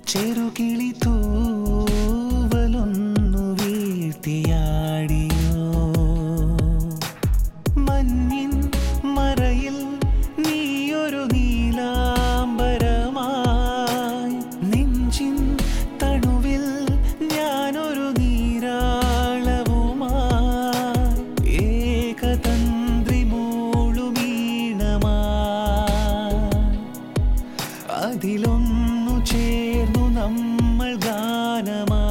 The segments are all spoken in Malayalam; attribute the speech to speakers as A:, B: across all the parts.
A: ചെറുകിളി തൂവലൊന്നു വീഴ്ത്തിയാടിയോ മഞ്ഞിൻ മറയിൽ നീയൊരു നീലാംബരമായി നെഞ്ചിൻ തണുവിൽ ഞാനൊരു നീരാളവുമായി ഏകതന്ത്രി മൂളുമീണമായി അതിലൊന്നു ചേർന്നു നമ്മൾ ഗാനമായി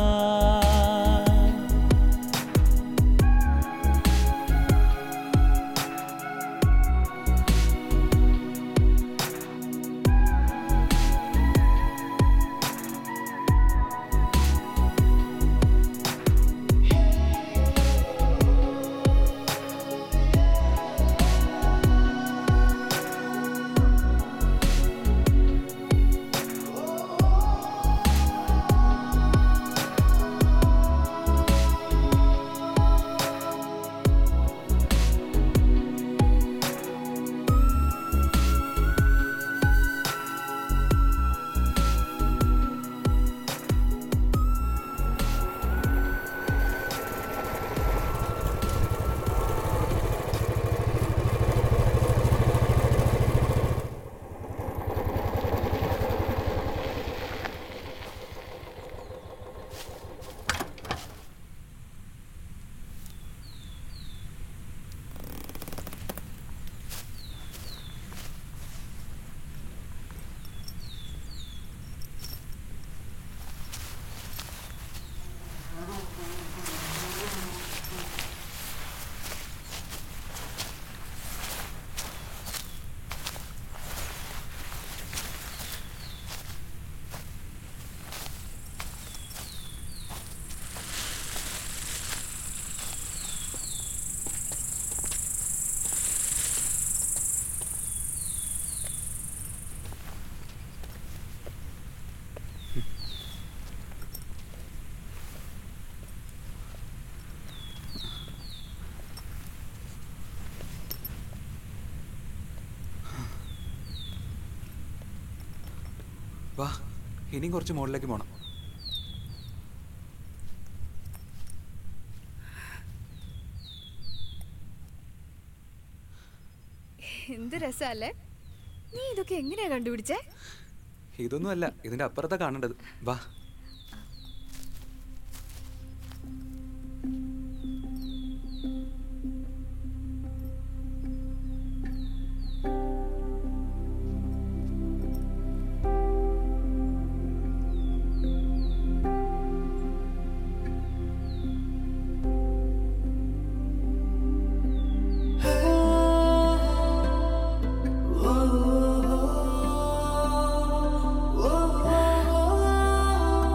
B: വാ ഇനിയും കുറച്ച് മുകളിലേക്ക് പോണം
C: എന്ത് രസല്ലേ നീ ഇതൊക്കെ എങ്ങനെയാ കണ്ടുപിടിച്ചേ
B: ഇതൊന്നും അല്ല ഇതിന്റെ അപ്പുറത്താ കാണേണ്ടത് വാ
A: ഓ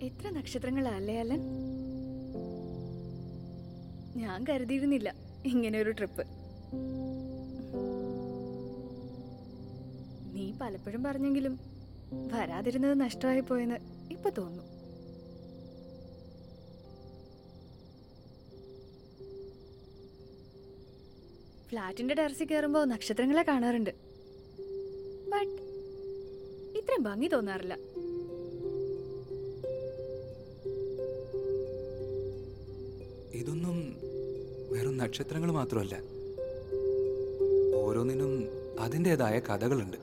C: എത്ര നക്ഷത്രങ്ങളാ അല്ലേ അലൻ ഞാൻ കരുതിയിരുന്നില്ല ഇങ്ങനെ ഒരു ട്രിപ്പ് നീ പലപ്പോഴും പറഞ്ഞെങ്കിലും വരാതിരുന്നത് നഷ്ടമായി പോയെന്ന് ഇപ്പൊ തോന്നുന്നു ഫ്ലാറ്റിന്റെ ടെറസിൽ കയറുമ്പോൾ നക്ഷത്രങ്ങളെ കാണാറുണ്ട് ബട്ട് ഇത്രയും ഭംഗി തോന്നാറില്ല
B: ഇതൊന്നും വെറും നക്ഷത്രങ്ങൾ മാത്രമല്ല ഓരോന്നിനും അതിൻ്റെതായ കഥകളുണ്ട്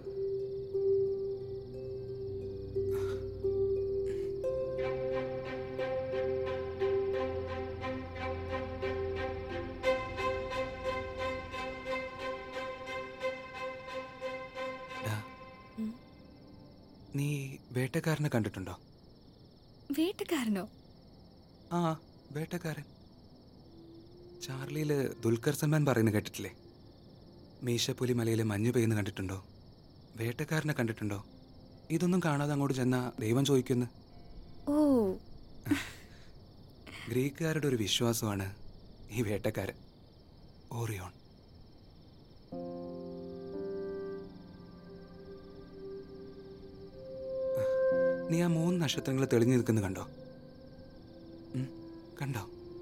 B: ഡാ,
C: ഉം.
B: നീ വേട്ടക്കാരനെ കണ്ടിട്ടുണ്ടോ
C: വേട്ടക്കാരനോ
B: ആ വേട്ടക്കാരൻ ചാർലിയില് ദുൽഖർ സൽമാൻ പറയുന്നത് കേട്ടിട്ടില്ലേ മീശപ്പുലി മലയിൽ മഞ്ഞ് പെയ്യുന്ന കണ്ടിട്ടുണ്ടോ വേട്ടക്കാരനെ കണ്ടിട്ടുണ്ടോ ഇതൊന്നും കാണാതെ അങ്ങോട്ട് ചെന്ന ദൈവം ചോദിക്കുന്നു
C: ഓ
B: ഗ്രീക്കുകാരുടെ ഒരു വിശ്വാസമാണ് ഈ വേട്ടക്കാരൻ ഓറിയോൺ നീ ആ മൂന്ന് നക്ഷത്രങ്ങൾ തെളിഞ്ഞു നിൽക്കുന്ന കണ്ടോ ഉം, കണ്ടോ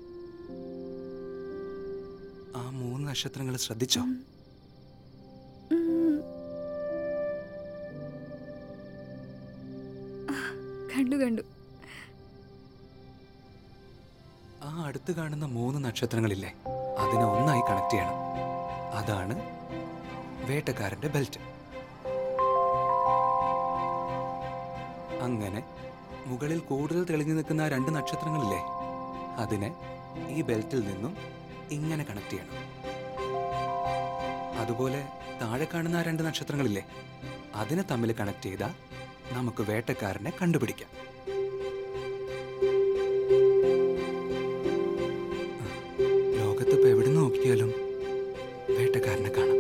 B: ആ മൂന്ന് നക്ഷത്രങ്ങൾ ശ്രദ്ധിച്ചോ
C: ഉം. ആ, കണ്ടു കണ്ടു
B: ആ അടുത്ത് കാണുന്ന മൂന്ന് നക്ഷത്രങ്ങളില്ലേ അതിനെ ഒന്നായി കണക്ട് ചെയ്യണം അതാണ് വേട്ടക്കാരന്റെ ബെൽറ്റ് അങ്ങനെ മുകളിൽ കൂടുതൽ തെളിഞ്ഞു നിൽക്കുന്ന ആ രണ്ട് നക്ഷത്രങ്ങളില്ലേ അതിനെ ഈ ബെൽറ്റിൽ നിന്നും ഇങ്ങനെ കണക്ട് ചെയ്യണം അതുപോലെ താഴെ കാണുന്ന ആ രണ്ട് നക്ഷത്രങ്ങളില്ലേ അതിനെ തമ്മിൽ കണക്ട് ചെയ്താൽ നമുക്ക് വേട്ടക്കാരനെ കണ്ടുപിടിക്കാം ലോകത്ത് ഇപ്പൊ എവിടെ നോക്കിയാലും വേട്ടക്കാരനെ കാണാം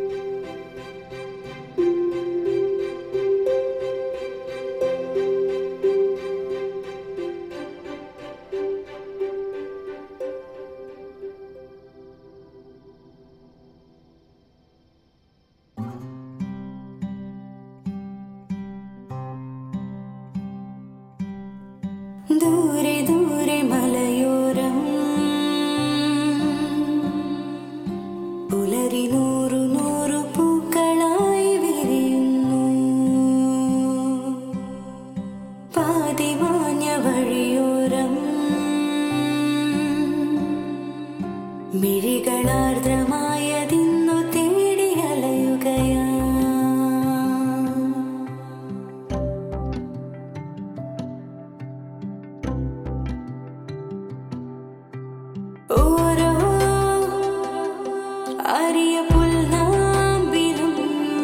D: ദൂരെ ദൂരെ മലയോരം പുലരി നൂറു നൂറു പൂക്കളായി വിരിയുന്നു പാതിമാഞ്ഞ വഴിയോരം മിഴികളാർദ്രമായതിന്നു തേടി അലയുകയാ ഓരോ അരിയ പുൽനാമ്പിലും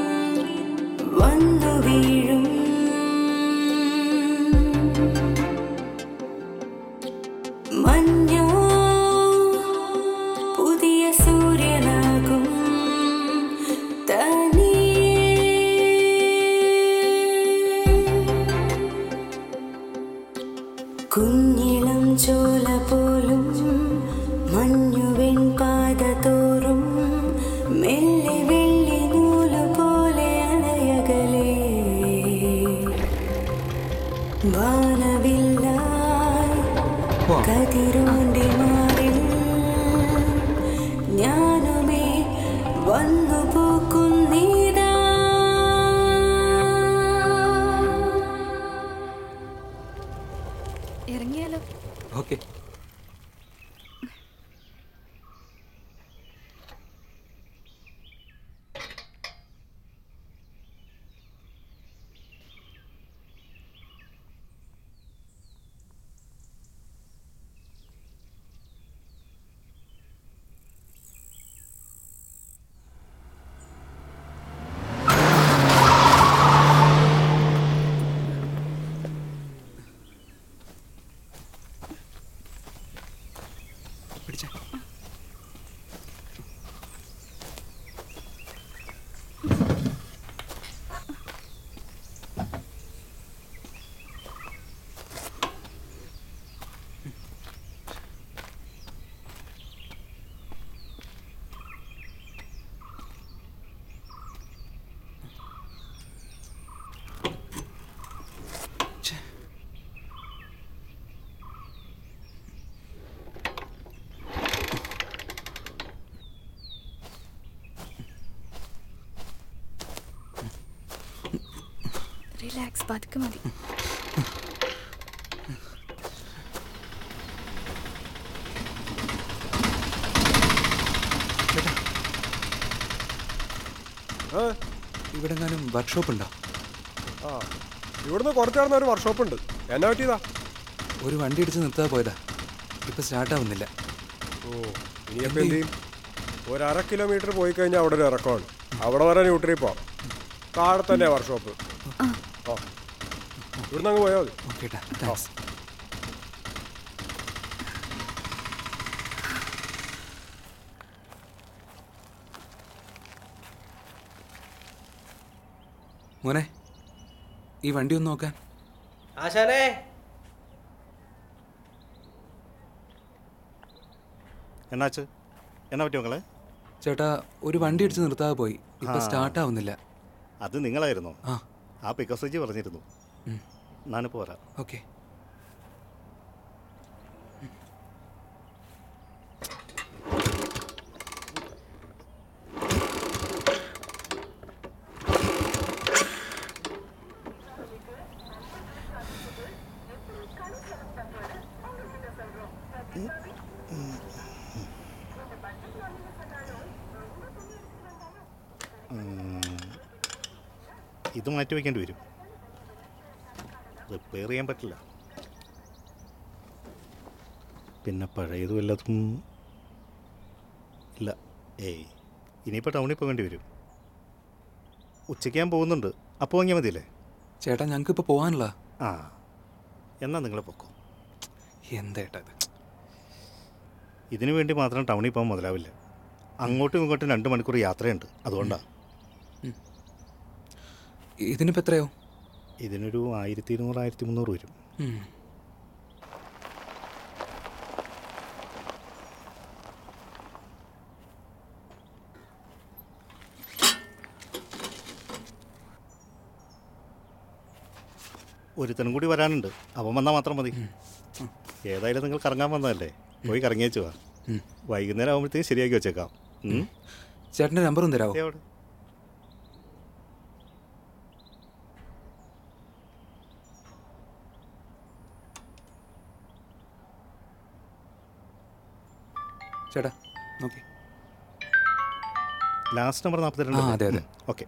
D: വന്നു വീഴും മഞ്ഞോ പുതിയ സൂര്യനാകും തനിയേ കുഞ്ഞിളം ചോല പോലും മഞ്ഞുവെൺ പാത തോറും മെല്ലെ വെള്ളി നൂല് പോലെ അലയകലേ വാനവില്ലായി
B: പോവാം.
D: കതിരോണ്ടി മാറിൽ ഞാനുമേ വന്നു പൂക്കുന്നീരാ
C: ഇറങ്ങിയാലോ
B: ഓക്കെ
C: റിലാക്സ് പതുക്കെ മതി
E: ഏ
B: ഇവിടെ എങ്ങാനും വർക്ക്ഷോപ്പ് ഉണ്ടോ
E: ആ ഇവിടുന്ന് കുറച്ച് നടന്ന ഒരു വർക്ക്ഷോപ്പ് ഉണ്ട് എന്നാ പറ്റിയതാ
B: ഒരു വണ്ടി ഇടിച്ച് നിർത്താതെ പോയതാ ഇപ്പൊ സ്റ്റാർട്ട് ആവുന്നില്ല
E: ഓ ഇനിയിപ്പോൾ എന്ത് ചെയ്യും ഒരു അര കിലോമീറ്റർ പോയി കഴിഞ്ഞാൽ അവിടെ ഒരു ഇറക്കമാണ് അവിടെ വരെ ന്യൂട്രി പോവാം താഴെ തന്നെ വർക്ക്ഷോപ്പ് ആ ഇവിടുന്ന് അങ്ങ് പോയാൽ മതി
B: ഓക്കെ താങ്ക്സ് മോനെ ഈ വണ്ടി ഒന്ന് നോക്കാൻ
F: ആശാനേ
G: എന്നാച്ച് എന്നാ പറ്റി മക്കളെ
B: ചേട്ടാ ഒരു വണ്ടി ഇടിച്ച് നിർത്താതെ പോയി ഇപ്പൊ
G: ആ.
B: സ്റ്റാർട്ട് ആവുന്നില്ല
G: അത് നിങ്ങളായിരുന്നോ
B: ആ
G: ആ പിക്കസേജ് പറഞ്ഞിരുന്നു
B: ഉം.
G: ഞാനിപ്പോൾ വരാം
B: ഓക്കെ
G: ഇത് മാറ്റി വയ്ക്കേണ്ടി വരും റിപ്പയർ ചെയ്യാൻ പറ്റില്ല പിന്നെ പഴയത് വല്ലതും ഇല്ല ഏയ് ഇനിയിപ്പോൾ ടൗണിൽ പോകേണ്ടി വരും ഉച്ചയ്ക്ക് ഞാൻ പോകുന്നുണ്ട് അപ്പോൾ വാങ്ങിയാൽ മതിയല്ലേ
B: ചേട്ടാ ഞങ്ങൾക്ക് ഇപ്പൊ പോകാനുള്ള
G: ആ എന്നാൽ നിങ്ങൾ പൊക്കോ
B: എന്തേട്ടാ ഇത്
G: ഇതിനു വേണ്ടി മാത്രം ടൗണിൽ പോകാൻ മുതലാവില്ല അങ്ങോട്ടും ഇങ്ങോട്ടും രണ്ട് മണിക്കൂർ യാത്രയുണ്ട് അതുകൊണ്ടാണ്
B: ഇതിനിപ്പോ എത്രയോ
G: ഇതിനൊരു ആയിരത്തി ഇരുന്നൂറ് ആയിരത്തി മുന്നൂറ് വരും
B: ഉം.
G: ഒരുത്തനും കൂടി വരാനുണ്ട് അവൻ വന്നാൽ മാത്രം മതി ഏതായാലും നിങ്ങൾ കറങ്ങാൻ വന്നതല്ലേ പോയി കറങ്ങിയേച്ചു വാ
B: ഉം.
G: വൈകുന്നേരം ആകുമ്പോഴത്തേക്കും ശരിയാക്കി വെച്ചേക്കാം ഉം.
B: ചേട്ടന്റെ നമ്പറും തരാവോ
G: ദേ അവിടെ.
B: ചേട്ടാ നോക്കി
G: ലാസ്റ്റ് നമ്പർ നാൽപ്പത്തിരണ്ട്
B: ആ, അതെ, അതെ.
G: ഓക്കെ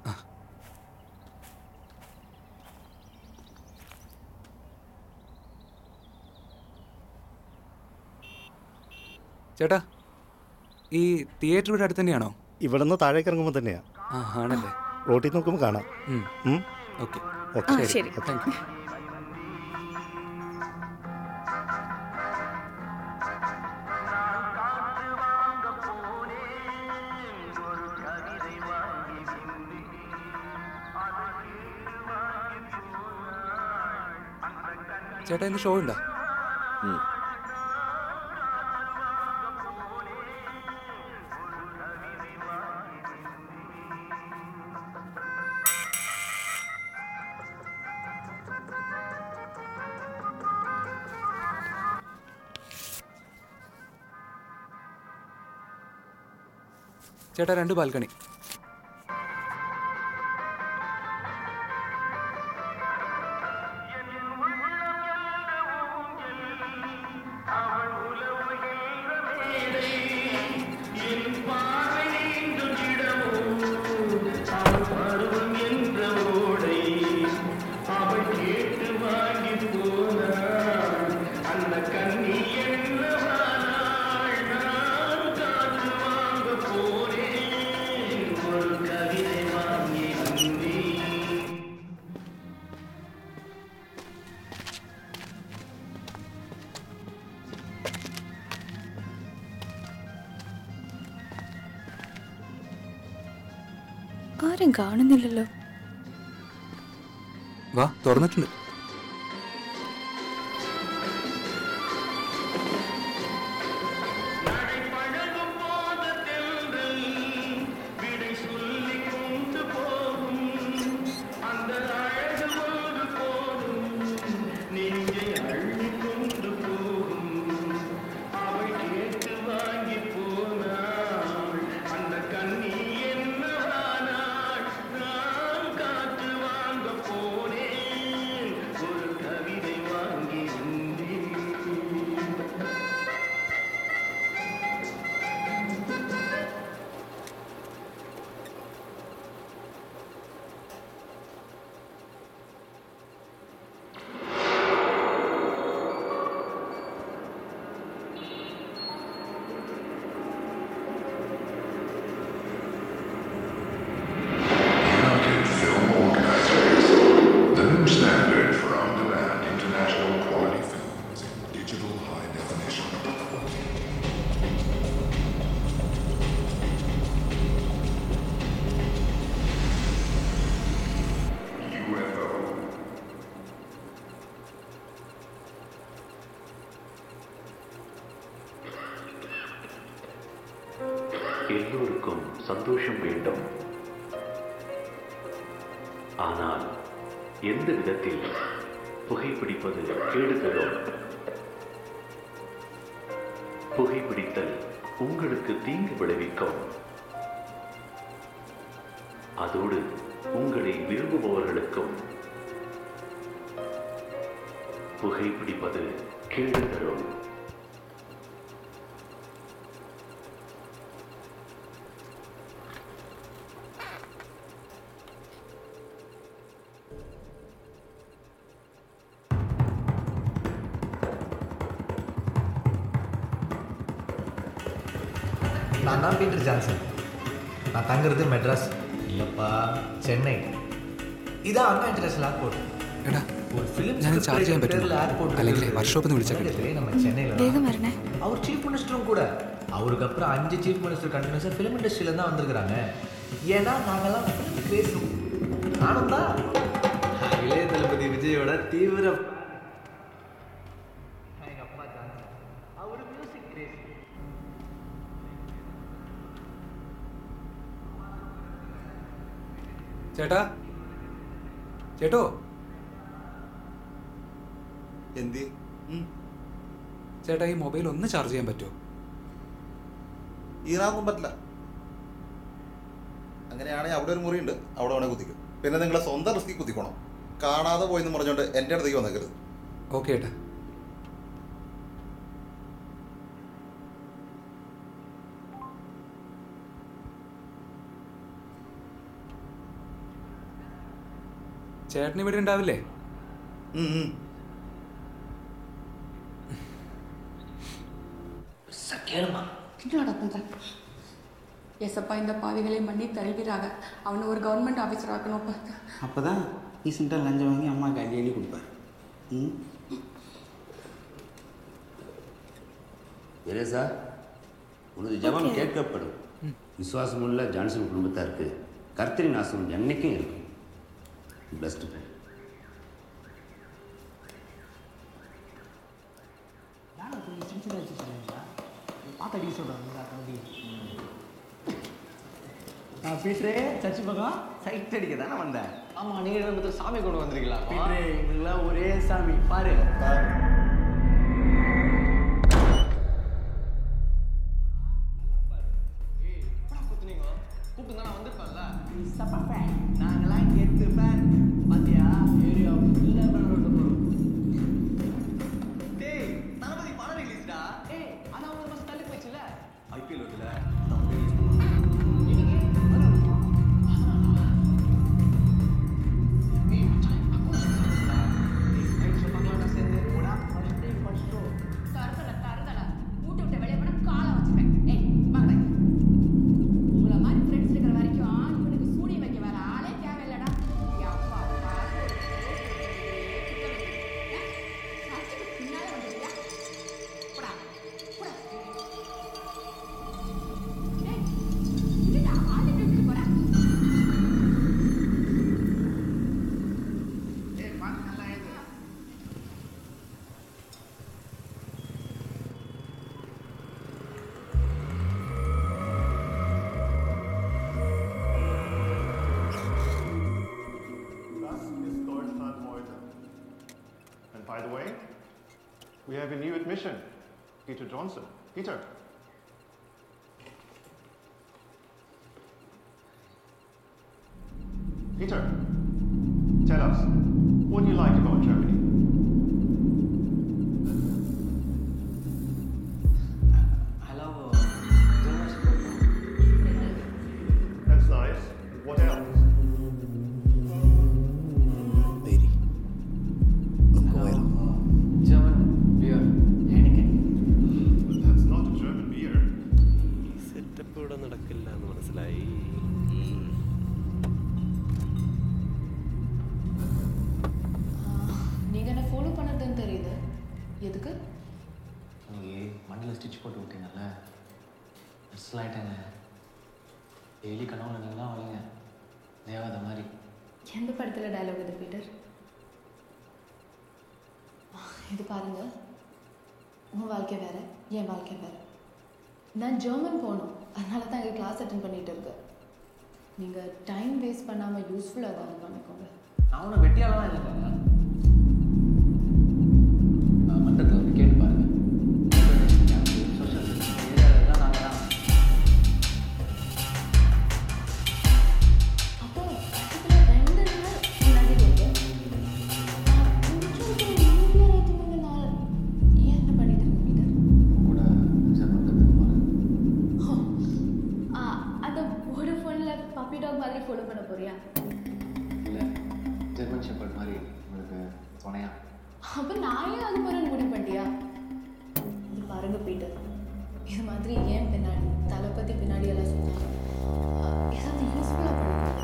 B: ചേട്ടാ ഈ തിയേറ്റർ ഇവിടെ അടുത്ത് തന്നെയാണോ
G: ഇവിടെ നിന്ന് താഴേക്ക് ഇറങ്ങുമ്പോൾ തന്നെയാണ്
B: ആ ആണല്ലേ
G: റോട്ടിൽ നോക്കുമ്പോൾ കാണാം
B: ഉം.
G: ഉം.
B: ഓക്കെ
G: ഓക്കെ
C: ആ ശരി
B: താങ്ക് യു ചേട്ടാ ഇന്ന് ഷോ ഉണ്ടോ ചേട്ടാ രണ്ട് ബാൽക്കണി
C: ആരും കാണുന്നില്ലല്ലോ
B: വാ തുറന്നിട്ടുണ്ട്
F: எல்லோருக்கும் சந்தோஷம் வேண்டும் ஆனால் எந்த விதத்தில் புகைப்பிடிப்பது கேடு தரும் புகைப்பிடித்தல் உங்களுக்கு தீங்கு விளைவிக்கும் அதோடு உங்களை விரும்புபவர்களுக்கும் புகைப்பிடிப்பது கேடு தரும்
H: நான் தான் பீட்டர் ஜான்சன் நான் தங்குறது மெட்ராஸ் இல்லைப்பா சென்னை இதான் அண்ணா இன்டர்நேஷனல் ஏர்போர்ட்
B: എടാ
H: ஒரு ஃபிலிம்
B: ഞാൻ ചാർജ് ചെയ്യാൻ പറ്റുമോ അല്ലെങ്കിൽ വർക്ക്ഷോപ്പിൽ നിന്ന് വിളിച്ചാൽ കിട്ടും
H: நம்ம சென்னையில்
C: വേഗം വരണേ
H: அவர் சீஃப் மினிஸ்டரும் கூட அவருக்கு அப்புறம் அஞ்சு சீஃப் மினிஸ்டர் கண்டினியூஸாக ஃபிலிம் இண்டஸ்ட்ரியில தான் வந்திருக்கிறாங்க ஏன்னா நாங்கெல்லாம் ஃபிலிம் கிரேஸ் நானும் தான் இளைய தளபதி விஜயோட தீவிர எங்க அப்பா ஜான்சன் அவர் மியூசிக் கிரேஸ்
B: ചേട്ടാ ചേട്ടോ
I: എന്ത്
B: ചേട്ടാ ഈ മൊബൈൽ ഒന്ന് ചാർജ് ചെയ്യാൻ പറ്റുമോ
I: ഈറാക്കും പറ്റില്ല അങ്ങനെയാണെങ്കിൽ അവിടെ ഒരു മുറിയുണ്ട് അവിടെ വേണേൽ കുത്തിക്കും പിന്നെ നിങ്ങളെ സ്വന്തം റിസ്കിൽ കുത്തിക്കോണം കാണാതെ പോയെന്ന് പറഞ്ഞുകൊണ്ട് എൻ്റെ അടുത്തേക്ക് വന്നേക്കരുത്
B: ഓക്കെ ഏട്ടാ ചേട്ടൻ ഇവിടെ ഉണ്ടാവില്ലേ
I: ഉം, ഉം.
J: என்னடா பண்ற எசப்பா இந்த பாவிகளை மன்னி தருவீராக அவனை ஒரு கவர்மெண்ட் ஆஃபீஸர் ஆக்கணும் பார்த்து
K: அப்போ தான் ரீசெண்டாக லஞ்சம் வாங்கி அம்மாவுக்கு அள்ளி அள்ளி கொடுப்பார் ம்
L: தெரேசா உனது ஜெபம் கேட்கப்படும் விசுவாசமுள்ள ஜான்சன் குடும்பத்தாருக்கு கர்த்தரின் ஆசிரம் என்னைக்கும் இருக்கும் பெஸ்ட்
K: பார்த்து சொல்கிறாங்க தம்பி நான் பீட்ரே சர்ச்சு பக்கம் சைட் அடிக்க தானே வந்தேன் ஆமாம் நீங்கள் வந்து சாமி கொண்டு வந்திருக்கீங்களா பீட்ரே எங்களுக்குலாம் ஒரே சாமி பாரு கூப்பிட்டு தானே வந்திருப்பேன்ல நாங்களாம் கெத்து ஃபேன் பாத்தியா ஏரியா ஃபுல்லாக ஃபேன் போகிறோம் டேய் தளபதி படம் ரிலீஸ்டா ஏய் ஆனா ஒரு மாசம் தள்ளி போச்சுல ஐபிஎல் வருதுல
J: தருதல தருதல வீட்டு விட்டு வெளியே போனா காலை வச்சுப்பேன் ஏய் வாங்கடா உங்களை மாதிரி ஃப்ரெண்ட்ஸ் இருக்கிற வரைக்கும் இவனுக்கு சூனி வைக்க வேற ஆளே தேவையில்லடா அப்பா பின்னால வந்துருக்கியா போடா போடா ஏய் இதுடா ஆளு விட்டு போடா
K: ஏய் பாட்டு நல்லா எழுது
M: Das ist Deutschland heute. And by the way, we have a new admission. Peter Johnson. Peter. Peter, tell us, what do you like about Germany?
K: I love German
M: That's nice. What else?
I: പേര്
K: German beer, Heineken.
M: That's not a German beer.
E: Setup ഇവിടെ നടക്കില്ല എന്ന് മനസ്സിലായി
J: நீங்க என்ன ஃபாலோ பண்ணதுன்னு தெரியுது எதுக்கு
K: நீங்கள் மண்ணில் ஸ்டிச் போட்டு விட்டீங்கல்ல ட்ரெஸ்லாம் ஆயிட்டாங்க டெய்லி கனவுல நீங்கள் தான் வரீங்க தேவாத மாதிரி
J: எந்த படத்துல டயலாக் இது பீட்டர் இது பாருங்க உன் வாழ்க்கை வேற என் வாழ்க்கை வேற நான் ஜெர்மன் போகணும் அதனால தான் இங்கே கிளாஸ் அட்டன் பண்ணிட்டு இருக்கேன் நீங்கள் டைம் வேஸ்ட் பண்ணாமல் யூஸ்ஃபுல்லாக ஏதாவது பண்ணிக்கோங்க
K: நான் உன்னை வெட்டியாலாம் இல்லைங்க மன்றத்தில் வந்து கேட்டு பாருங்க சோஷியல் எல்லாம் நாங்கள் தான்
J: அப்போ பக்கத்தில் ரெண்டு நாள் முன்னாடி இருக்கு நாள் ஏன் என்ன பண்ணிட்டு இருக்கு பீட்டர்
K: கூட ஜெர்மன் கற்றுக்க போகிறேன்
J: ஆ அந்த ஒரு ஃபோனில் பப்பி டாக் மாதிரி ஃபாலோ பண்ண போறியா
K: இல்லை ஜெர்மன் ஷெப்பர்ட் மாதிரி உங்களுக்கு துணையா
J: அப்போ நான் ஏன் அது போகிறேன்னு முடிவு பண்ணிட்டியா இது பாருங்க பீட்டர் இது மாதிரி ஏன் பின்னாடி தளபதி பின்னாடி எல்லாம் சுத்தாங்க ஏதாவது யூஸ்ஃபுல்லாக பண்ணுங்க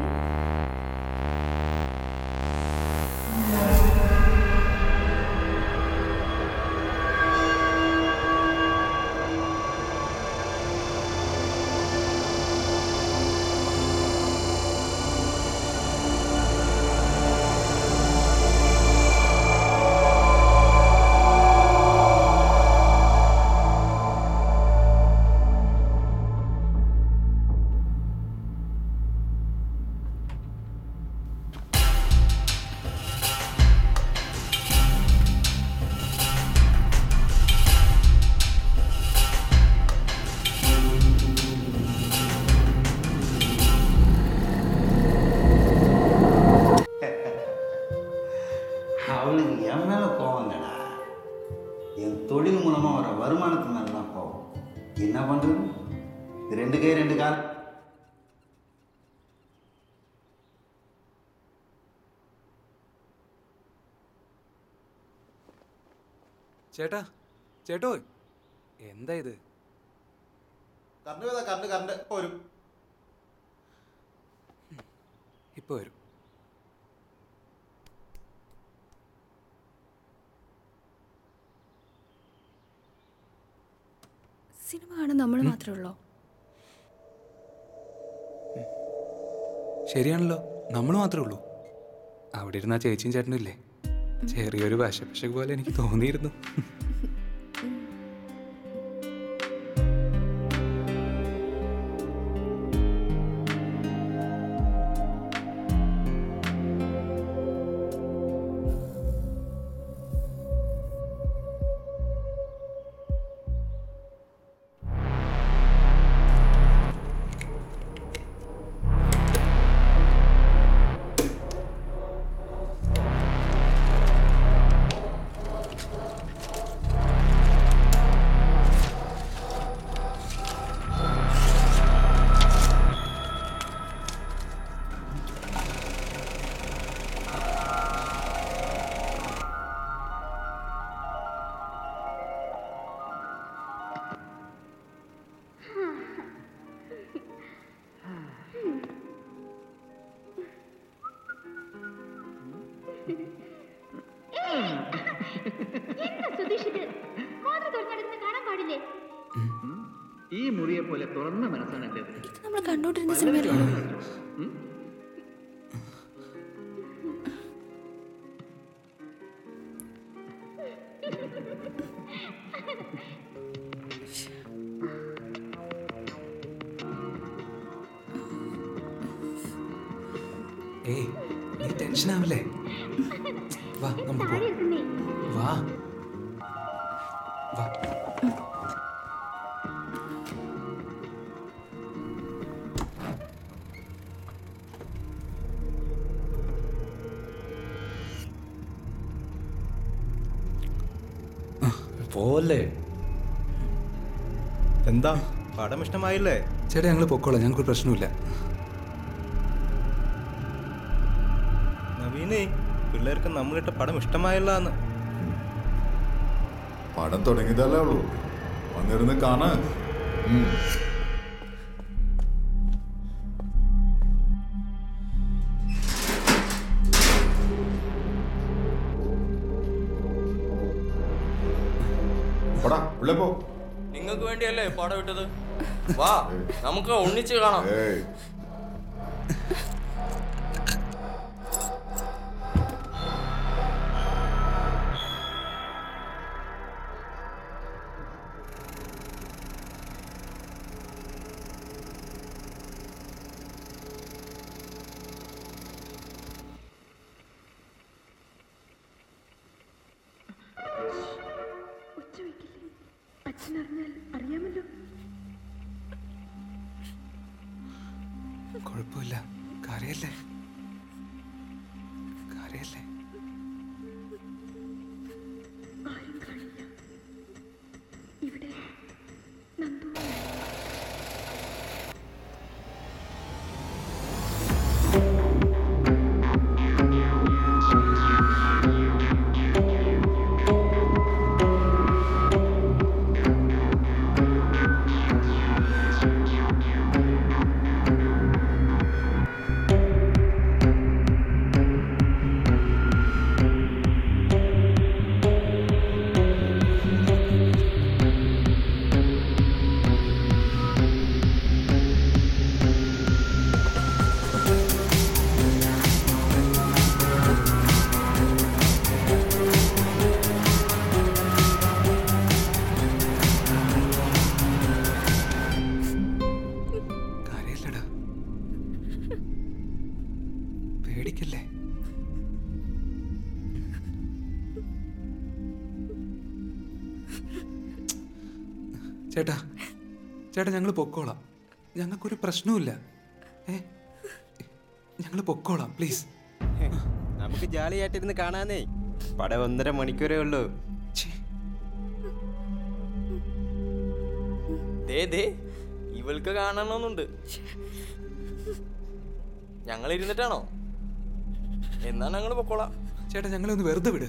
N: அவனுக்கு என் மேலே கோவங்கடா என் தொழில் மூலமாக வர வருமானத்து மேலே தான் கோவம் என்ன பண்ணுறது ரெண்டு கை ரெண்டு கால்
B: ചേട്ടാ ചേട്ടോ എന്താ ഇത്
I: കറണ്ട് പോയതാ കറണ്ട് കറണ്ട് പോരും
B: ഇപ്പൊ വരും
C: സിനിമ കാണാൻ നമ്മൾ മാത്രമേ ഉള്ളൂ
B: ശരിയാണല്ലോ നമ്മൾ മാത്രമേ ഉള്ളൂ അവിടെ ഇരുന്ന ആ ചേച്ചിയും ചേട്ടനും ഇല്ലേ ചെറിയൊരു വശപശക് പോലെ എനിക്ക് തോന്നിയിരുന്നു
K: ഈ മുറിയെ പോലെ തുറന്ന മനസ്സാണ് എൻ്റെത്
C: നമ്മൾ കണ്ടോണ്ടിരുന്ന സിനിമയിലാണോ
B: ഏയ് നീ ടെൻഷൻ ആവില്ലേ വാ നമുക്ക് പോവാം. വാ വാ
O: പോലെ
P: എന്താ പടം ഇഷ്ടമായില്ലേ
B: ചേട്ടാ ഞങ്ങൾ പൊക്കോളാം ഞങ്ങൾക്ക് പ്രശ്നമില്ല
P: നവീനേ പിള്ളേർക്ക് നമ്മളിട്ട പടം ഇഷ്ടമായല്ലാന്ന്
Q: പടം തുടങ്ങിയതല്ലേ ഉള്ളൂ വന്നിരുന്ന് കാണാൻ പടാ ഉള്ളേ പോ
R: നിങ്ങൾക്ക് വേണ്ടിയല്ലേ പടം ഇട്ടത് വാ നമുക്ക് ഒന്നിച്ച് കാണാം
Q: ഏയ്
D: അച്ഛനറിഞ്ഞാൽ അറിയാമല്ലോ
B: കുഴപ്പമില്ല കരയല്ലേ കരയല്ലേ
D: ആരും കാണില്ല ഇവിടെ നന്ദു
B: കരയല്ലടാ പേടിക്കല്ലേ ചേട്ടാ ചേട്ടാ ഞങ്ങൾ പൊക്കോളാം ഞങ്ങൾക്കൊരു പ്രശ്നവുമില്ല ഏ ഞങ്ങൾ പൊക്കോളാം പ്ലീസ്
O: നമുക്ക് ജാളിയായിട്ടിരുന്ന് കാണാനേ പടം ഒന്നര മണിക്കൂറേ ഉള്ളൂ
R: ദേ ദേ ഇവൾക്ക് കാണണമെന്നുണ്ട് ഞങ്ങൾ ഇരുന്നിട്ടാണോ എന്നാ ഞങ്ങൾ പൊക്കോളാം
B: ചേട്ടാ ഞങ്ങളെ ഒന്ന് വെറുതെ വിട്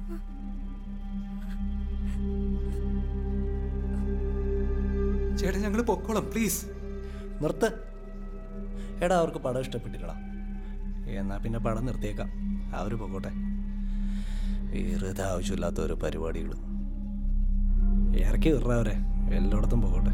B: ചേട്ടാ ഞങ്ങൾ പൊക്കോളാം പ്ലീസ്
S: നിർത്ത് എടാ അവർക്ക് പടം ഇഷ്ടപ്പെട്ടില്ലടാ എന്നാ പിന്നെ പടം നിർത്തിയേക്കാം അവർ പോകട്ടെ വെറുതെ ആവശ്യമില്ലാത്ത ഓരോ പരിപാടികൾ ഇറക്കി വിടറ അവരെ എല്ലായിടത്തും പോകട്ടെ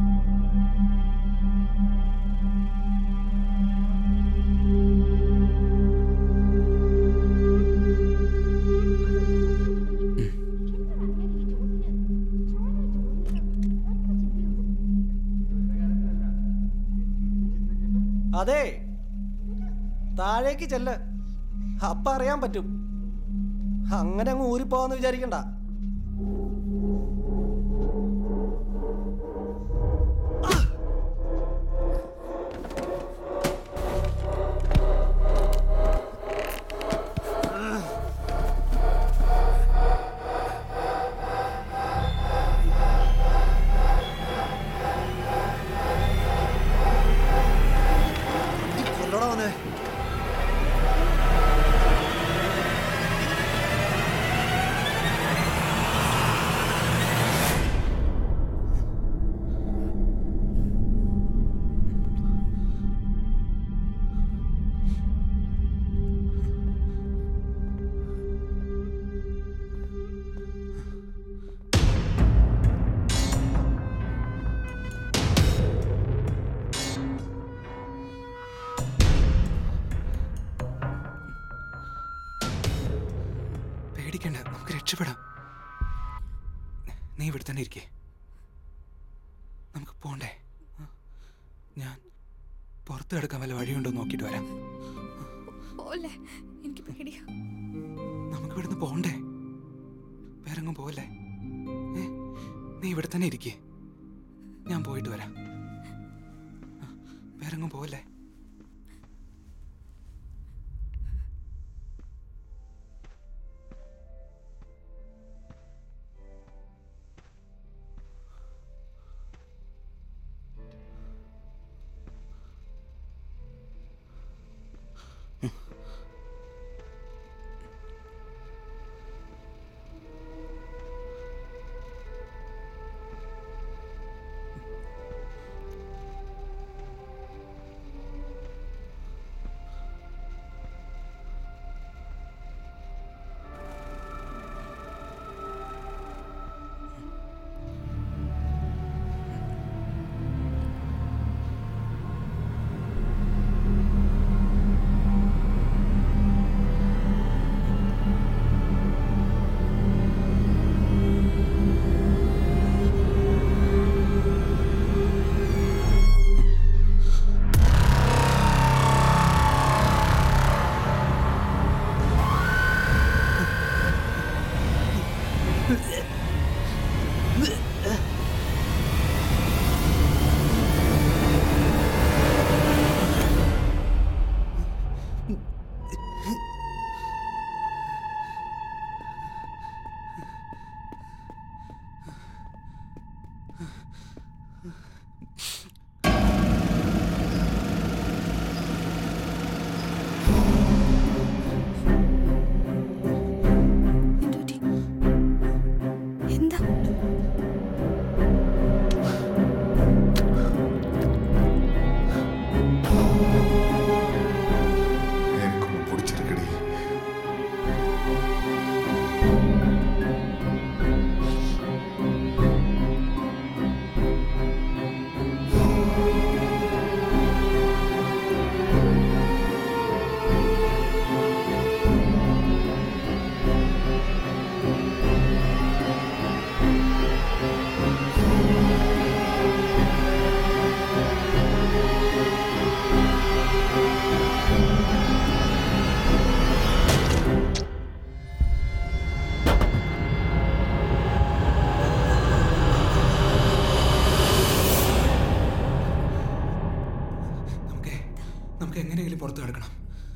S: അതെ താഴേക്ക് ചെല്ല് അപ്പ അറിയാൻ പറ്റും അങ്ങനെ അങ്ങ് ഊരിപ്പോവാന്ന് വിചാരിക്കണ്ട കൊല്ലടാ അവനെ
B: പേടിക്കണ്ട നമുക്ക് രക്ഷപ്പെടാം നീ ഇവിടെ തന്നെ ഇരിക്കേ നമുക്ക് പോണ്ടേ ആ. ഞാൻ പുറത്ത് കിടക്കാൻ വല്ല വഴിയുണ്ടോ എന്ന് നോക്കിയിട്ട് വരാം
C: പോലെ എനിക്ക് പേടിയാ
B: നമുക്ക് ഇവിടുന്ന് പോണ്ടേ വേറെങ്ങും പോവല്ലേ ഏ നീ ഇവിടെ തന്നെ ഇരിക്കേ ഞാൻ പോയിട്ട് വരാം ആ, വേറെങ്ങും പോവല്ലേ പുറത്ത് കിടക്കണം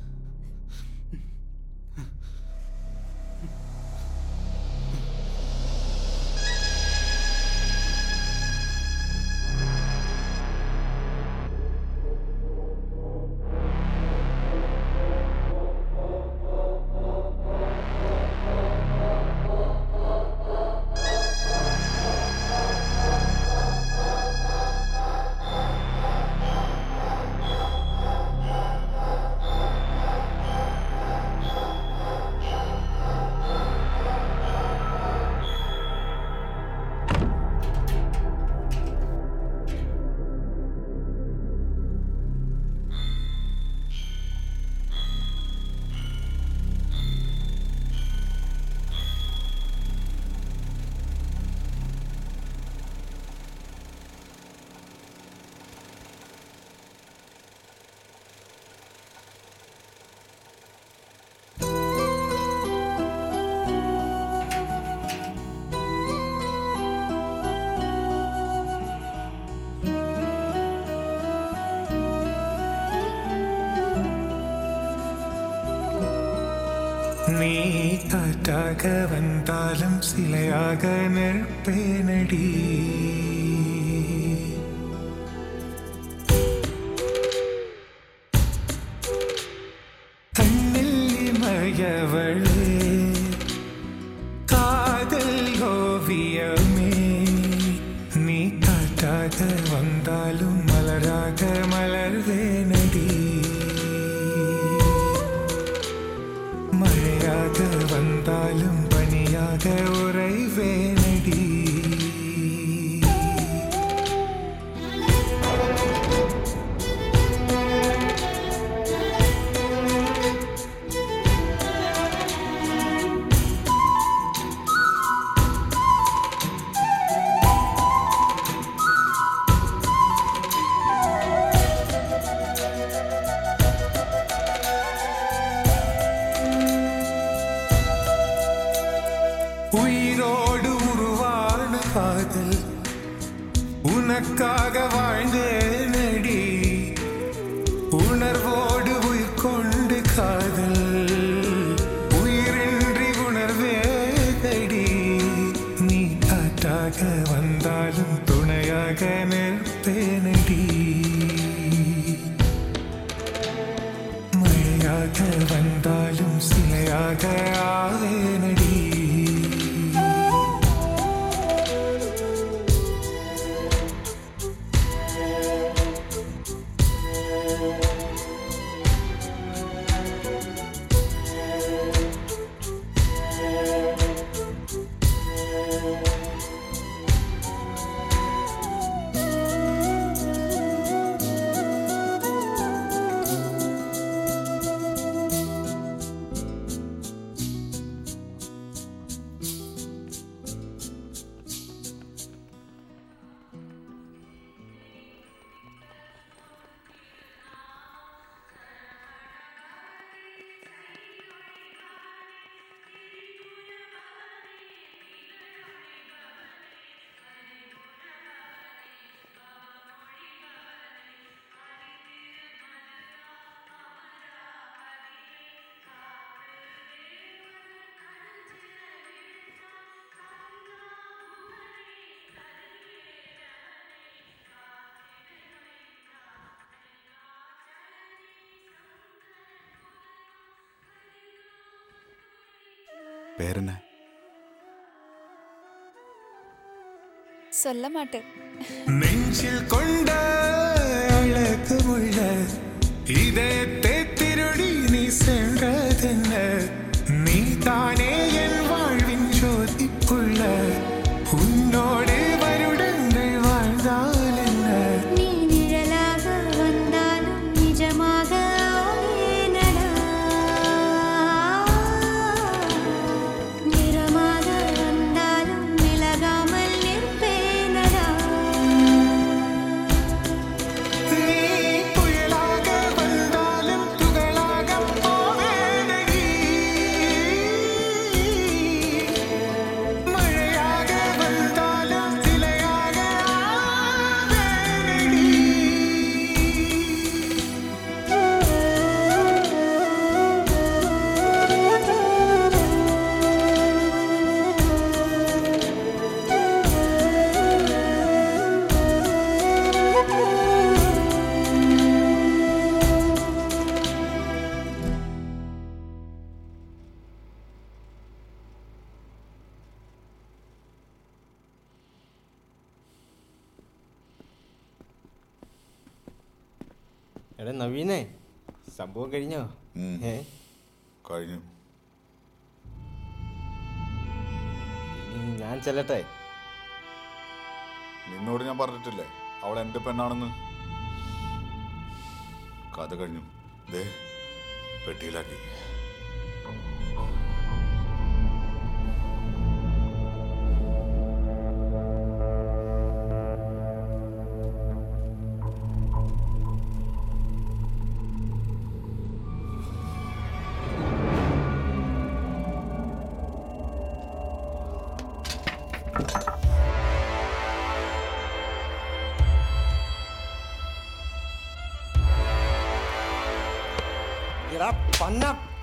A: நீ காற்றாக வந்தாலும் சிலையாக நிற்பேனடி கண்ணில் மயவளே காதல் ஓவியமே நீ காற்றாக வந்தாலும் மலராக மலர்வேனடி மழையாக வந்தாலும் பனியாக உறைவேனடி உயிரோடு உருவான காதல் உனக்காக வாழ்ந்தேனடி உணர்வோடு உயிர் கொண்டு காதல் உயிரின்றி உணர்வேதடி நீ காற்றாக வந்தாலும் துணையாக நிற்பேனடி மழையாக வந்தாலும் சிலையாக ஆவேனடி
B: പേരെന്നെ
J: சொல்ல மாட்டேன்
A: நெஞ்சில் கொண்ட அழகுமுள்ள இதயத்தை திருடி நீ சென்றதென்ன நீ தானே என் வாழ்வின் ஜோதிப்புள்ள உன்னோடு வருடங்கள் வாழ்ந்தால் என்ன
T: நீ நிழலாக வந்தாலும் நிஜமாக ஆவேனடா. நிறமாக வந்தாலும் விலகாமல் நிற்பேனடா.
A: நீ புயலாக வந்தாலும்
O: എടാ നവീനേ സംഭവം കഴിഞ്ഞോ ഏ
Q: കഴിഞ്ഞു
O: ഇനി ഞാൻ ചെല്ലട്ടെ
Q: നിന്നോട് ഞാൻ പറഞ്ഞിട്ടില്ലേ അവൾ എൻ്റെ പെണ്ണാണെന്ന് കഥ കഴിഞ്ഞു ദേ പെട്ടിയിലാക്കി
O: എടാ പന്ന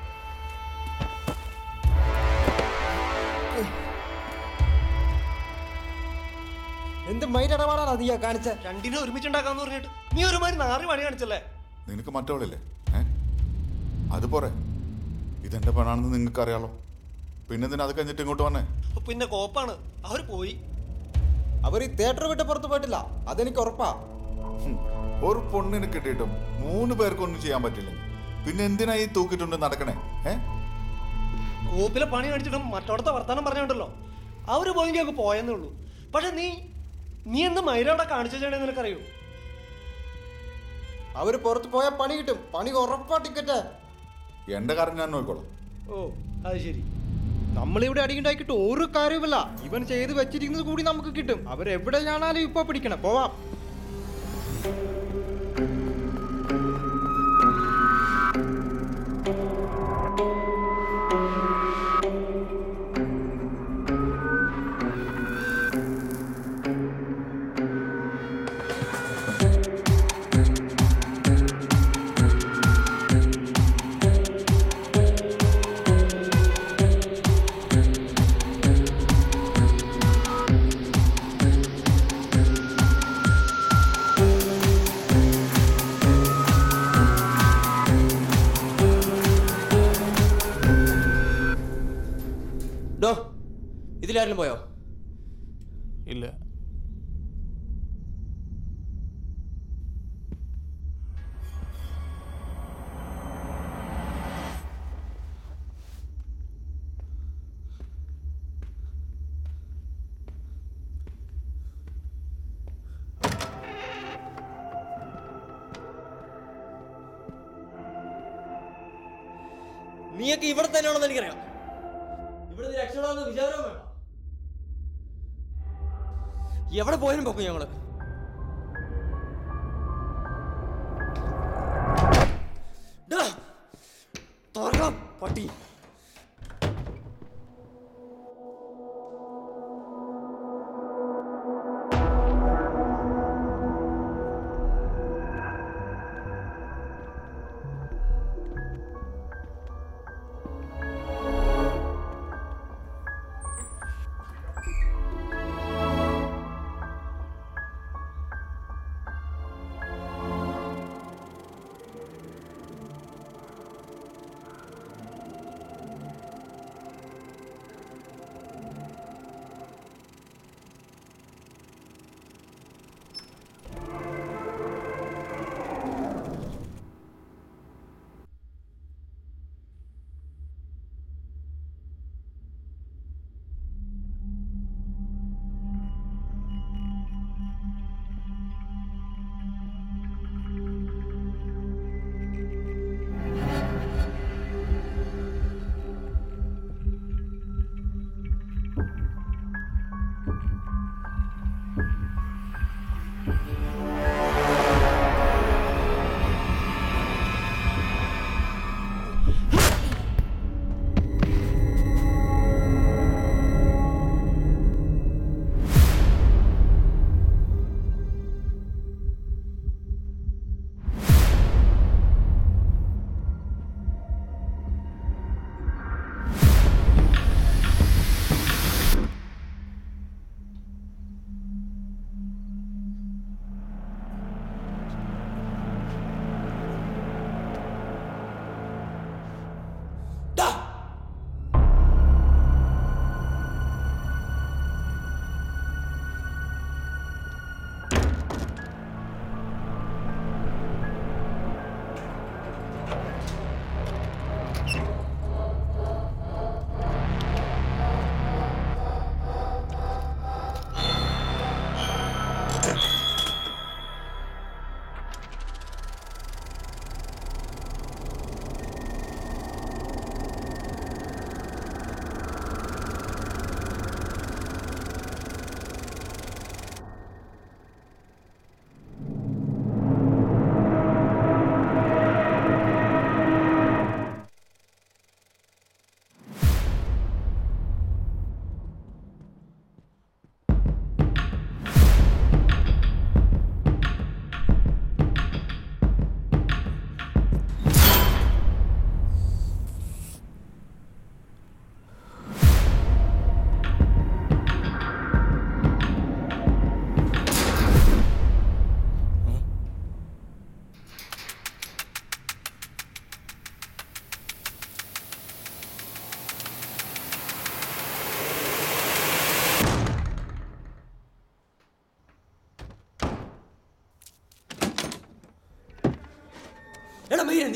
O: എന്ത് മൈരടപാടാണ് നീ കാണിച്ച
S: രണ്ടിനെ ഒരുമിച്ചുണ്ടാക്കാന്ന് പറഞ്ഞിട്ട് നീ ഒരുമാതിരി നാറി പണി കാണിച്ചല്ലേ
Q: നിനക്ക് മറ്റവളില്ലേ ഏ അത് പോരെ ഇതെന്റെ പെണ്ണാണെന്ന് നിങ്ങൾക്ക് അറിയാലോ പിന്നെ എന്തിനാ അത് കഴിഞ്ഞിട്ട് ഇങ്ങോട്ട് വന്നേ
S: പിന്നെ കോപ്പാണ് അവര് പോയി
O: അവർ ഈ തിയേറ്റർ വിട്ട് പുറത്ത് പോയിട്ടില്ല അതെനിക്ക് ഉറപ്പാ
Q: ഹും, ഒരു പൊണ്ണിനെ കിട്ടിയിട്ടും മൂന്ന് പേർക്കൊന്നും ചെയ്യാൻ പറ്റില്ല പിന്നെ എന്തിനാ ഈ തൂക്കിട്ടുണ്ട് നടക്കണേ ഏ
S: കോപ്പിലെ പണി കാണിച്ചിട്ടും മറ്റോടത്തെ വർത്താനം പറഞ്ഞുണ്ടല്ലോ അവര് പോയെങ്കിൽ അങ്ങ് പോയെന്നേ ഉള്ളൂ പക്ഷെ നീ നീ എന്ത് മൈര അവിടെ കാണിച്ചു വെച്ചാൽ നിനക്കറിയോ
O: അവര് പുറത്ത് പോയാൽ പണി കിട്ടും പണി ഉറപ്പാ ടിക്കറ്റ്
Q: എന്റെ കാര്യം ഞാൻ നോക്കിക്കോളാം
S: ഓ അത് ശരി
P: നമ്മളിവിടെ അടിയുണ്ടാക്കിയിട്ട് ഒരു കാര്യവുമില്ല ഇവൻ ചെയ്ത് വെച്ചിരിക്കുന്നത് കൂടി നമുക്ക് കിട്ടും അവരെവിടെയാണാലും ഇപ്പൊ പിടിക്കണം പോവാം
R: ഡോ ഇതിലാരെങ്കിലും പോയോ
P: ഇല്ല
R: നീയൊക്കെ ഇവിടെ തന്നെയാണെന്ന് എനിക്കറിയാം ഇവിടെ നിന്ന് രക്ഷപ്പെടാമെന്ന് വിചാരം വേണം എവിടെ പോയാലും പൊക്കും ഞങ്ങള് ഡാ, തുറക്കാം പട്ടി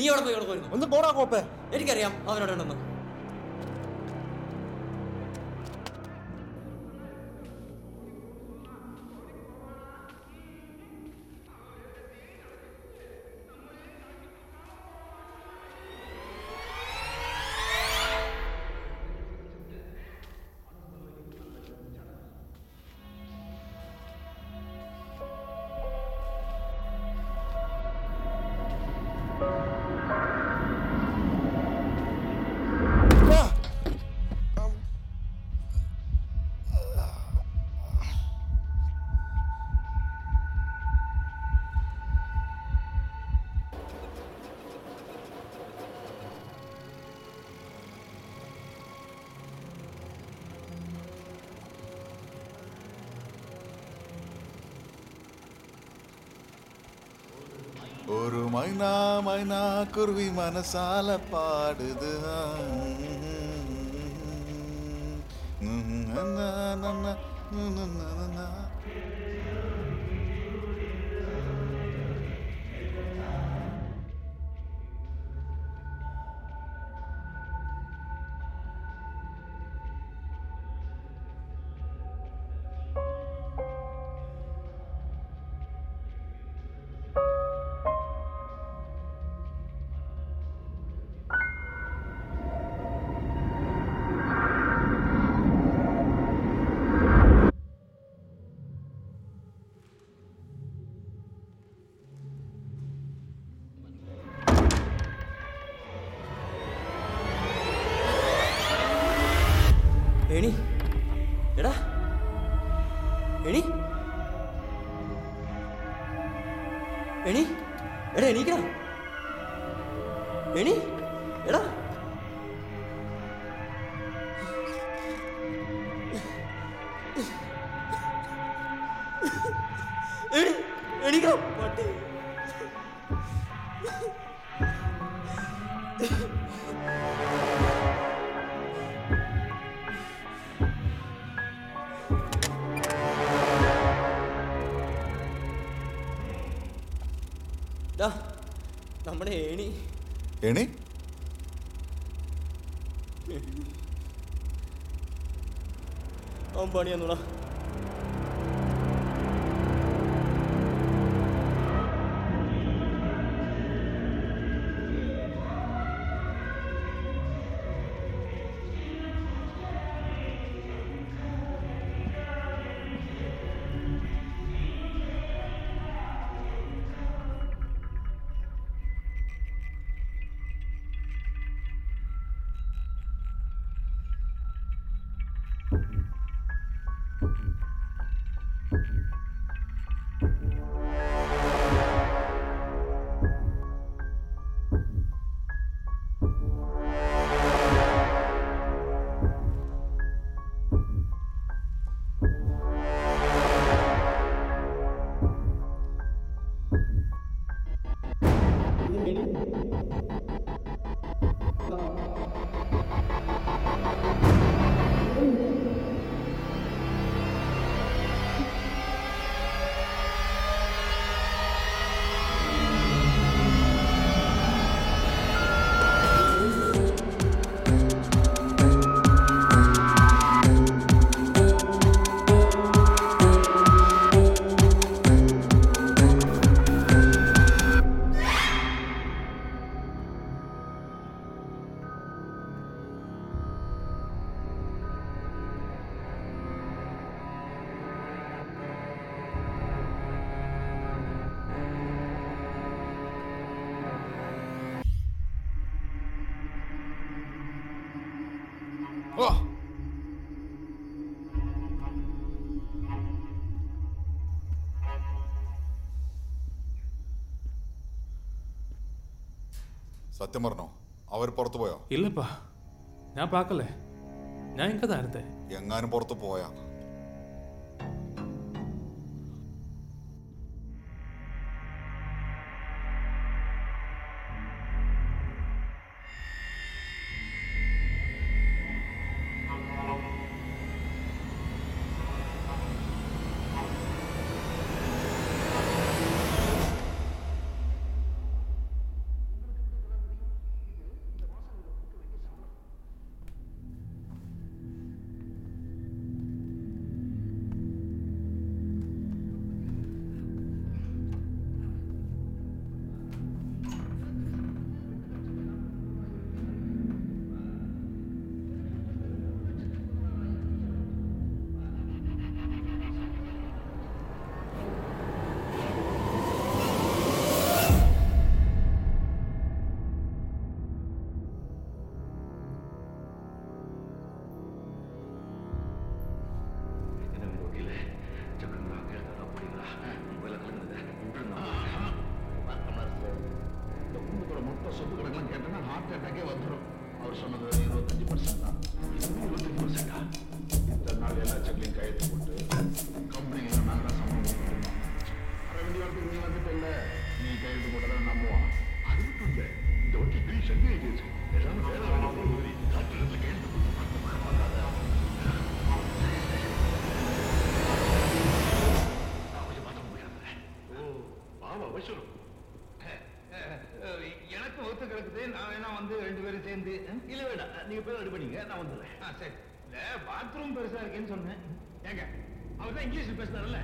R: അവിടെ പോയി കിടക്കുമായിരുന്നു
S: ഒന്ന് പോടാ കോപ്പേ
R: എനിക്കറിയാം അവനോട് ഉണ്ടെന്ന്
Q: ஒரு மைனா மைனா குருவி மனசால பாடுது
R: എണി എടാ എണി എണി എടാ എണീക്കണം എണി എടാ എണി എണീക്കണം പട്ടി ദാ, നമ്മുടെ ഏണി
Q: എണി
R: അവൻ പണി തന്നൂടാ
Q: സത്യം പറഞ്ഞോ അവർ പുറത്തു പോയോ
U: இல்லப்பா நான் பார்க்கல நான் இங்கே தான் இருந்தேன்
Q: എങ്ങാനും പുറത്തു പോയാ
G: நீங்க போய் ரெடி பண்ணீங்க நான் வந்துடுறேன் ஆ சரி இல்ல பாத்ரூம் பெருசா இருக்கேன்னு சொன்னேன் ஏங்க அவர் தான் இங்கிலீஷ்ல பேசினார்ல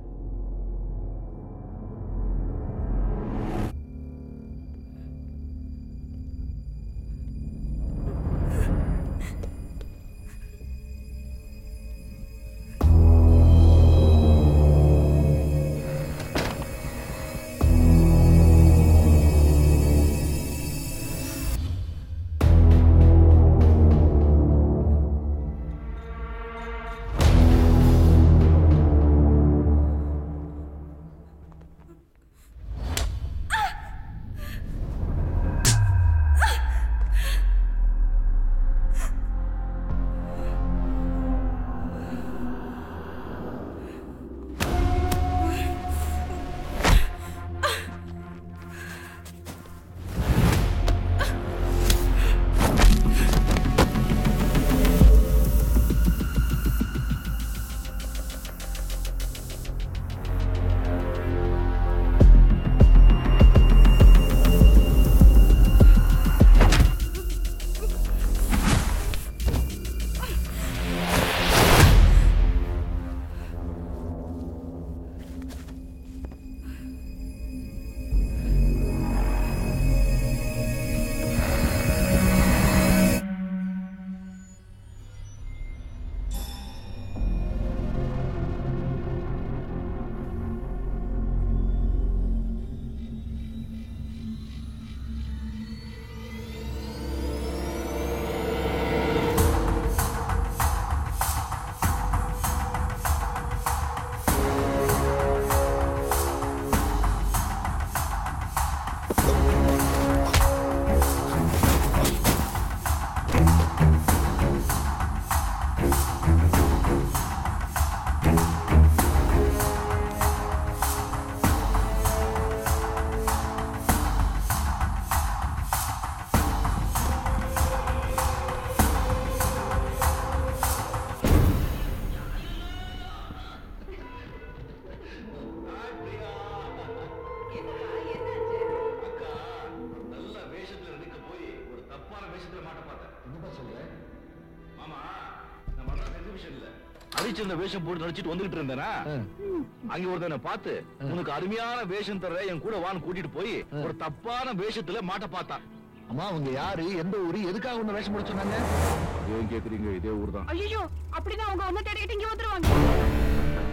G: நல்ல வேஷத்துல நடிக்க போய் ஒரு தப்பான வேஷத்துல மாட்ட பார்த்தேன் என்னப்பா சொல்ற மாமா நான் மദ്രാസ് எக்ஸிபிஷன்ல ஹரிச்சந்திர வேஷம் போட்டு நடிச்சிட்டு வந்துகிட்டு இருந்தேனா அங்க ஒருத்தனை பார்த்து உனக்கு அருமையான வேஷம் தர என் கூட வான்னு கூட்டிட்டு போய் ஒரு தப்பான வேஷத்துல மாட்ட பார்த்தான் அம்மா அவங்க யாரு எந்த ஊரு எதுக்காக உன்ன வேஷம் போட சொன்னாங்க ஏன் கேக்குறீங்க இதே ஊர் தான்
V: ஐயோ அப்படிதான் அவங்க ஒண்ணு தேடிக்கிட்டு இங்க வந்துருவாங்க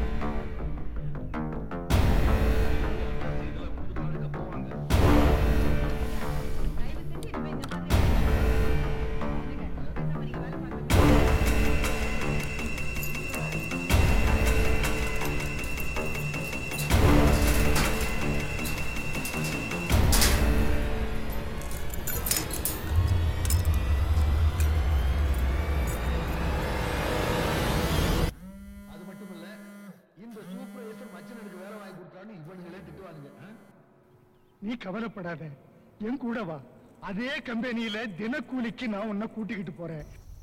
G: அது மட்டும் இல்ல இந்த சூப்பர்வைசர் மச்சனனுக்கு வேலை வாங்கி கொடுத்தான்னு இவனுங்களே திட்டுவானுங்க ஆ?
W: நீ கவலைப்படாத என் கூட வா அதே கம்பெனியில தினக்கூலிக்கு நான் உன்னை கூட்டிக்கிட்டு போறேன்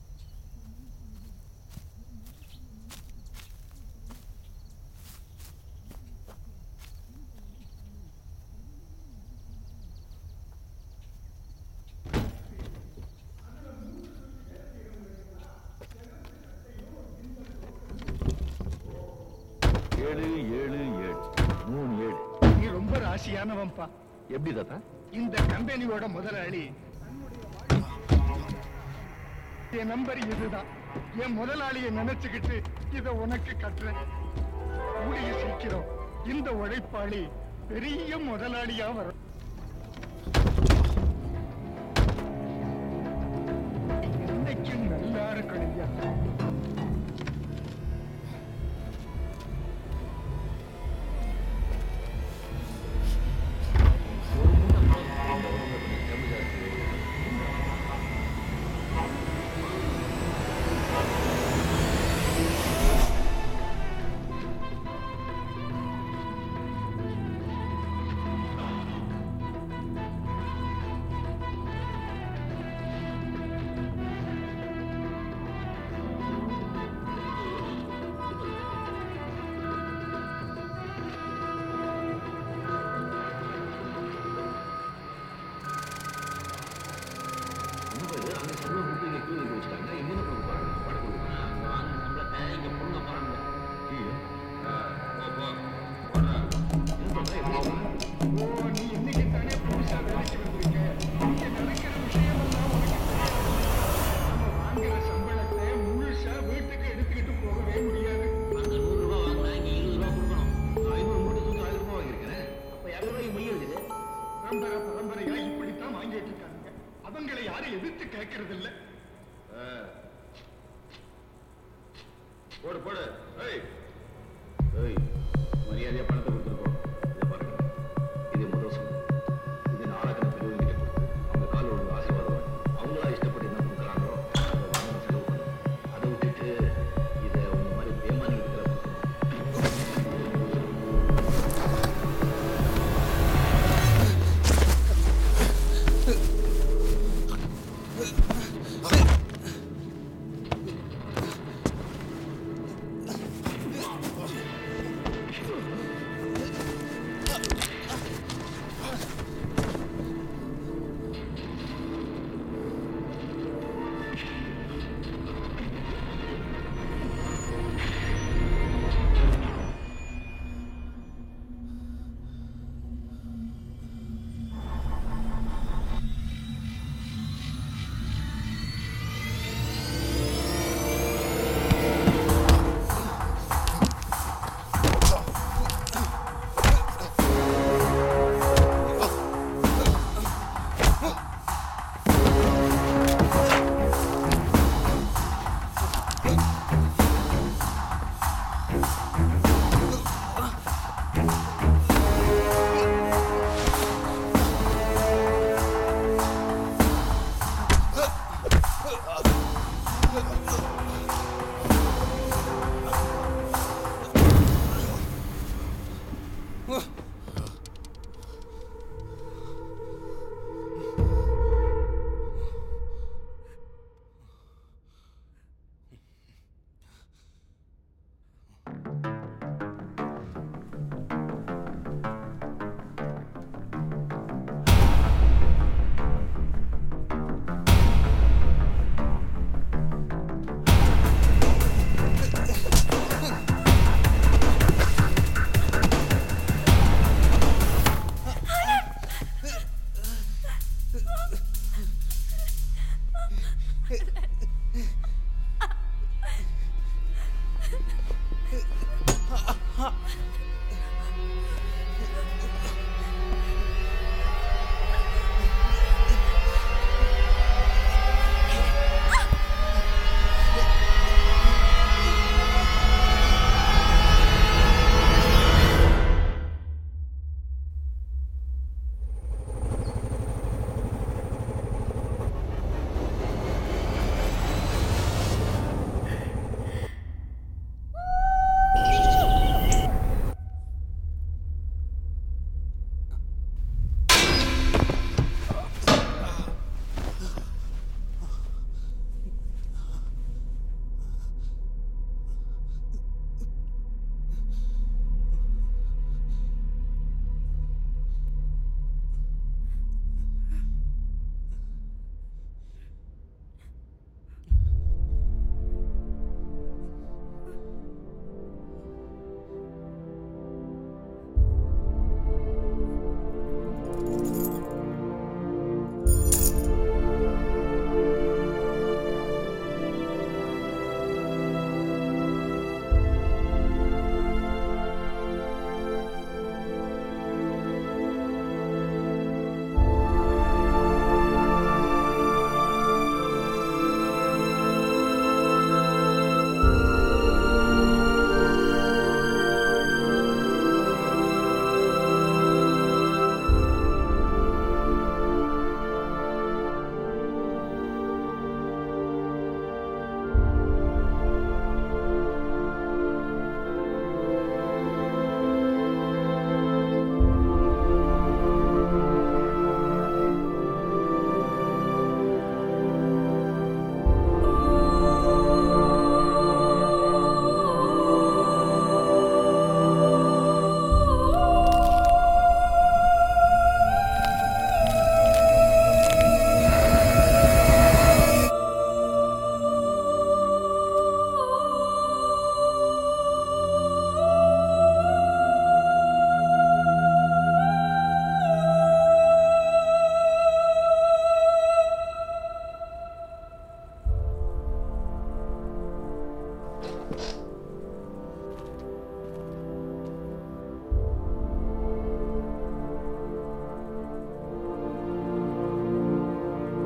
G: ஏழு ஏழு ஏழு மூணு ஏழு
W: நீ ரொம்ப ராசியானவன்பா
G: எப்படி தாத்தா
W: இந்த கம்பெனியோட முதலாளி என் நம்பர் இதுதான் என் முதலாளியை நினைச்சுக்கிட்டு இத உனக்கு கட்டுறேன் கூடிய சீக்கிரம் இந்த உழைப்பாளி பெரிய முதலாளியா வரும் இன்னைக்கும் நல்லா இருக்கணும்யா
G: போடு போடு ஏய் ஏய் மரியாதையா பணத்தை கொடுத்துருக்கோம் இதை பாருங்க இது முதல் சொந்தம் இது நாளாக்கிற பெரியவங்க கிட்ட கொடுத்து அவங்க கால் ஒரு ஆசீர்வாதம் வாங்கி, அவங்களா இஷ்டப்பட்டு என்ன கொடுக்குறாங்களோ அதை வாங்க செலவு பண்ணணும் அதை விட்டுட்டு இதை உங்க மாதிரி பேமானி இருக்கிற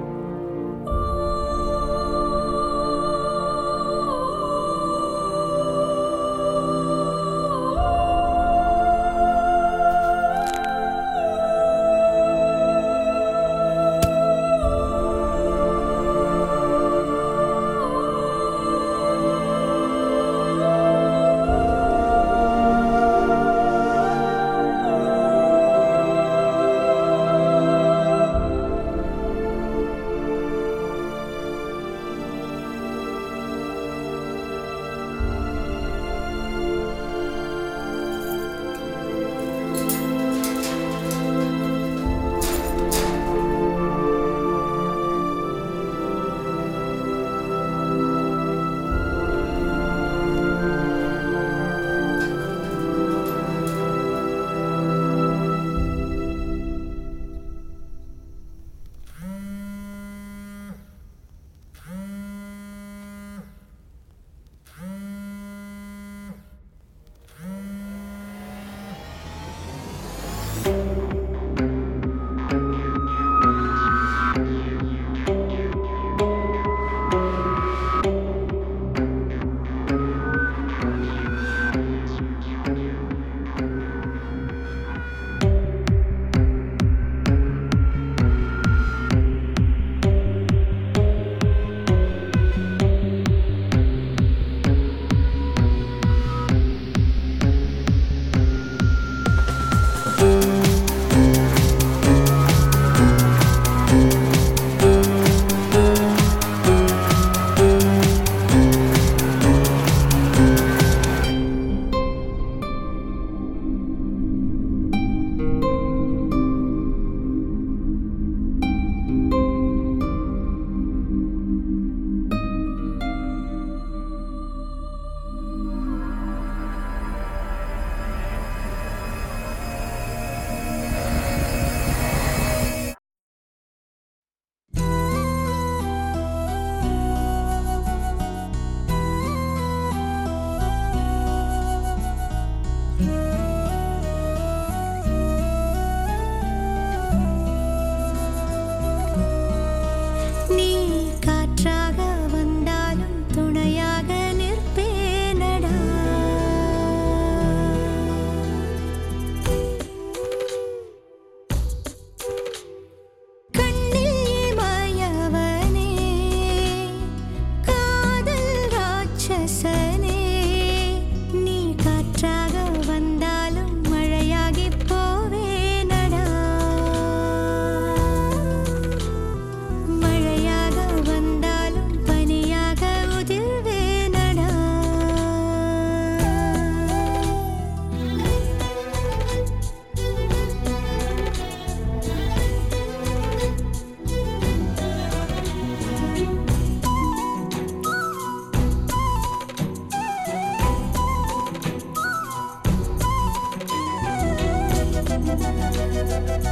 T: ആ ஆ